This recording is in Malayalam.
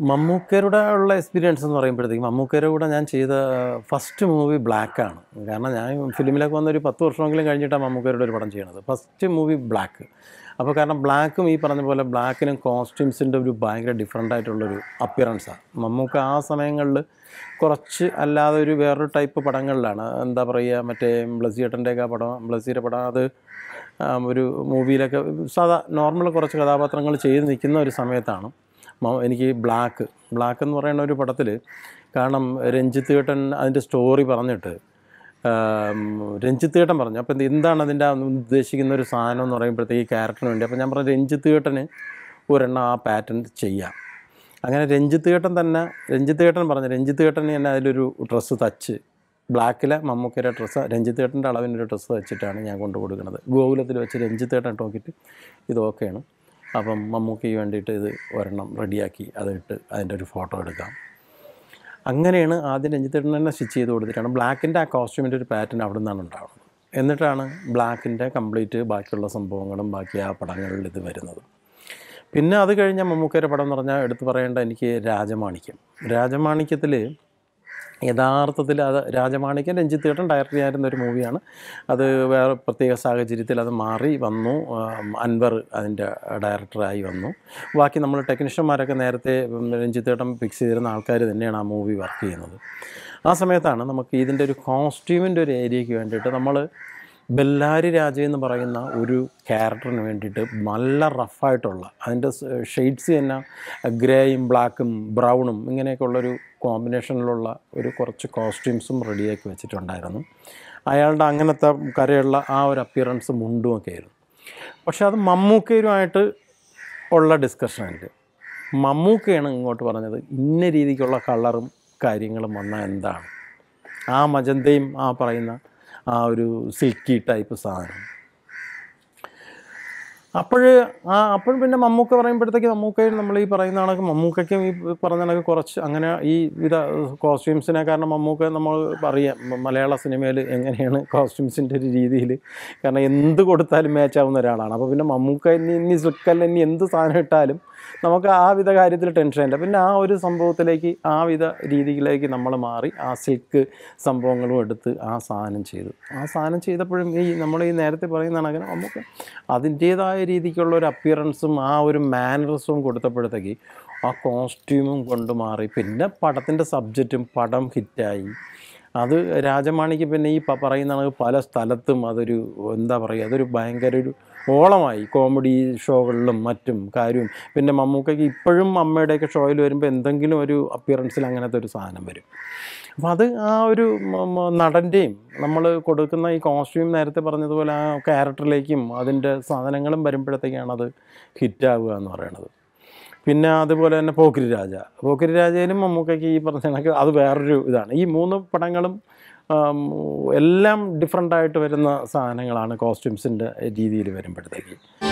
മമ്മൂക്കയുടെ ഉള്ള എക്സ്പീരിയൻസ് എന്ന് പറയുമ്പോഴത്തേക്കും മമ്മൂക്കയുടെ കൂടെ ഞാൻ ചെയ്ത ഫസ്റ്റ് മൂവി ബ്ലാക്കാണ് കാരണം ഞാൻ ഫിലിമിലൊക്കെ വന്ന ഒരു പത്ത് വർഷമെങ്കിലും കഴിഞ്ഞിട്ടാണ് മമ്മൂക്കയുടെ ഒരു പടം ചെയ്യണത് ഫസ്റ്റ് മൂവി ബ്ലാക്ക് അപ്പോൾ കാരണം ബ്ലാക്കും ഈ പറഞ്ഞ പോലെ ബ്ലാക്കിനും കോസ്റ്റ്യൂംസിൻ്റെ ഒരു ഭയങ്കര ഡിഫറെൻ്റ് ആയിട്ടുള്ളൊരു അപ്പിയറൻസാണ് മമ്മൂക്ക ആ സമയങ്ങളിൽ കുറച്ച് അല്ലാതെ ഒരു വേറൊരു ടൈപ്പ് പടങ്ങളിലാണ് എന്താ പറയുക മറ്റേ ബ്ലസിയേട്ടൻ്റെയൊക്കെ പടം ബ്ലസിയുടെ പടം അത് ആം, ഒരു മൂവിയിലൊക്കെ സാധാ നോർമൽ കുറച്ച് കഥാപാത്രങ്ങൾ ചെയ്ത് നിൽക്കുന്ന ഒരു സമയത്താണ് മ- എനിക്ക് ബ്ലാക്ക് ബ്ലാക്ക് എന്ന് പറയുന്ന ഒരു പടത്തിൽ കാരണം രഞ്ജിത്ത് ഏട്ടൻ അതിൻ്റെ സ്റ്റോറി പറഞ്ഞിട്ട് ആം, രഞ്ജിത്ത് ഏട്ടൻ പറഞ്ഞു അപ്പോൾ എന്ത് എന്താണ് അതിൻ്റെ ആ ഉദ്ദേശിക്കുന്ന ഒരു സാധനം എന്ന് പറയുമ്പോഴത്തേക്ക് ഈ ക്യാരക്ടറിന് വേണ്ടി അപ്പോൾ ഞാൻ പറഞ്ഞു രഞ്ജിത്ത് ഏട്ടന് ഒരെണ്ണം ആ പാറ്റേൺ ചെയ്യാം അങ്ങനെ രഞ്ജിത്ത് ഏട്ടൻ തന്നെ രഞ്ജിത്ത് ഏട്ടൻ പറഞ്ഞു രഞ്ജിത്ത് ഏട്ടന് തന്നെ അതിലൊരു ഡ്രസ്സ് തച്ച് ബ്ലാക്കിലെ മമ്മൂക്കയുടെ ഡ്രസ്സ് രഞ്ജിത്ത് ഏട്ടൻ്റെ അളവിൻ്റെ ഒരു ഡ്രസ്സ് വെച്ചിട്ടാണ് ഞാൻ കൊണ്ടു കൊടുക്കുന്നത് ഗോകുലത്തിൽ വെച്ച് രഞ്ജിത്ത് ഏട്ടൻ നോക്കിയിട്ട് ഇത് ഓക്കെയാണ് അപ്പം മമ്മൂക്കയ്ക്ക് വേണ്ടിയിട്ട് ഇത് ഒരെണ്ണം റെഡിയാക്കി അതിട്ട് അതിൻ്റെ ഒരു ഫോട്ടോ എടുക്കാം അങ്ങനെയാണ് ആദ്യം രഞ്ജിത്ത് ഏട്ടൻ തന്നെ സ്റ്റിച്ച് ചെയ്ത് കൊടുത്തിട്ടാണ് ബ്ലാക്കിൻ്റെ ആ കോസ്റ്റ്യൂമിൻ്റെ ഒരു പാറ്റേൺ അവിടെ നിന്നാണ് ഉണ്ടാവുന്നത് എന്നിട്ടാണ് ബ്ലാക്കിൻ്റെ കംപ്ലീറ്റ് ബാക്കിയുള്ള സംഭവങ്ങളും ബാക്കി ആ പടങ്ങളിൽ ഇത് വരുന്നത് പിന്നെ അത് കഴിഞ്ഞ മമ്മൂക്കയുടെ പടം എന്ന് പറഞ്ഞാൽ എടുത്തു പറയേണ്ട എനിക്ക് രാജമാണിക്യം രാജമാണിക്യത്തിൽ യഥാർത്ഥത്തിൽ അത് രാജമാണിക്യം രഞ്ജിത്ത് ഏട്ടൻ ഡയറക്റ്റ് ചെയ്യായിരുന്ന ഒരു മൂവിയാണ് അത് വേറെ പ്രത്യേക സാഹചര്യത്തിൽ അത് മാറി വന്നു ആം, അൻവർ അതിൻ്റെ ഡയറക്ടറായി വന്നു ബാക്കി നമ്മൾ ടെക്നീഷ്യന്മാരൊക്കെ നേരത്തെ ഉം, രഞ്ജിത്ത് ഏട്ടൻ ഫിക്സ് ചെയ്തിരുന്ന ആൾക്കാർ തന്നെയാണ് ആ മൂവി വർക്ക് ചെയ്യുന്നത് ആ സമയത്താണ് നമുക്ക് ഇതിൻ്റെ ഒരു കോസ്റ്റ്യൂമിൻ്റെ ഒരു ഏരിയയ്ക്ക് വേണ്ടിയിട്ട് നമ്മൾ ബെല്ലാരി രാജ എന്ന് പറയുന്ന ഒരു ക്യാരക്ടറിന് വേണ്ടിയിട്ട് നല്ല റഫായിട്ടുള്ള അതിൻ്റെ ഷെയ്ഡ്സ് തന്നെ ഗ്രേയും ബ്ലാക്കും ബ്രൗണും ഇങ്ങനെയൊക്കെ ഉള്ളൊരു കോമ്പിനേഷനിലുള്ള ഒരു കുറച്ച് കോസ്റ്റ്യൂംസും റെഡിയാക്കി വെച്ചിട്ടുണ്ടായിരുന്നു അയാളുടെ അങ്ങനത്തെ കരയുള്ള ആ ഒരു അപ്പിയറൻസ് മുണ്ടും ഒക്കെ ആയിരുന്നു പക്ഷെ അത് മമ്മൂക്കയുമായിട്ട് ഉള്ള ഡിസ്കഷൻ ഉണ്ട് മമ്മൂക്കയാണ് ഇങ്ങോട്ട് പറഞ്ഞത് ഇന്ന രീതിക്കുള്ള കളറും കാര്യങ്ങളും വന്നാൽ എന്താണ് ആ മജന്തയും ആ പറയുന്ന ആ ഒരു സിൽക്കി ടൈപ്പ് സാധനം അപ്പോൾ ആ അപ്പോഴും പിന്നെ മമ്മൂക്ക പറയുമ്പോഴത്തേക്ക് മമ്മൂക്കയിൽ നമ്മൾ ഈ പറയുന്ന കണക്ക് മമ്മൂക്കയ്ക്കും ഈ പറഞ്ഞ കണക്ക് കുറച്ച് അങ്ങനെ ഈ വിധ കോസ്റ്റ്യൂംസിനെ കാരണം മമ്മൂക്ക നമ്മൾ അറിയാം മ- മലയാള സിനിമയിൽ എങ്ങനെയാണ് കോസ്റ്റ്യൂംസിൻ്റെ ഒരു രീതിയിൽ കാരണം എന്ത് കൊടുത്താലും മാച്ചാവുന്ന ഒരാളാണ് അപ്പോൾ പിന്നെ മമ്മൂക്ക ഇനി ഇനി സുക്കല്ല ഇനി എന്ത് സാധനം ഇട്ടാലും നമുക്ക് ആ വിധ കാര്യത്തിൽ ടെൻഷൻ ഇല്ല പിന്നെ ആ ഒരു സംഭവത്തിലേക്ക് ആ വിധ രീതിയിലേക്ക് നമ്മൾ മാറി ആ സിൽക്ക് സംഭവങ്ങളും എടുത്ത് ആ സാധനം ചെയ്തു ആ സാധനം ചെയ്തപ്പോഴും ഈ നമ്മൾ ഈ നേരത്തെ പറയുന്ന കണക്കിന് നമുക്ക് അതിൻ്റേതായ രീതിക്കുള്ള ഒരു അപ്പിയറൻസും ആ ഒരു മാനറിസവും കൊടുത്തപ്പോഴത്തേക്ക് ആ കോസ്റ്റ്യൂമും കൊണ്ട് മാറി പിന്നെ പടത്തിൻ്റെ സബ്ജക്റ്റും പടം ഹിറ്റായി അത് രാജമാണിക്ക് പിന്നെ ഈ പ- പറയുന്ന കണക്ക് പല സ്ഥലത്തും അതൊരു എന്താ പറയുക അതൊരു ഭയങ്കര ഒരു ഓളമായി കോമഡി ഷോകളിലും മറ്റും കാര്യവും പിന്നെ മമ്മൂക്കയ്ക്ക് ഇപ്പോഴും അമ്മയുടെയൊക്കെ ഷോയിൽ വരുമ്പോൾ എന്തെങ്കിലും ഒരു അപ്പിയറൻസിൽ അങ്ങനത്തെ ഒരു സാധനം വരും അപ്പോൾ അത് ആ ഒരു മ- മ- നടൻ്റെയും നമ്മൾ കൊടുക്കുന്ന ഈ കോസ്റ്റ്യൂം നേരത്തെ പറഞ്ഞതുപോലെ ആ ക്യാരക്ടറിലേക്കും അതിൻ്റെ സാധനങ്ങളും വരുമ്പോഴത്തേക്കാണ് അത് ഹിറ്റാവുക എന്ന് പറയുന്നത് പിന്നെ അതുപോലെ തന്നെ പോക്കിരി രാജ പോക്കിരി രാജയിലും മമ്മൂക്കയ്ക്ക് ഈ പറഞ്ഞ കണക്ക് അത് വേറൊരു ഇതാണ് ഈ മൂന്ന് പടങ്ങളും ആം, എല്ലാം ഡിഫറെൻ്റ് ആയിട്ട് വരുന്ന സാധനങ്ങളാണ് കോസ്റ്റ്യൂംസിൻ്റെ രീതിയിൽ വരുമ്പോഴത്തേക്ക്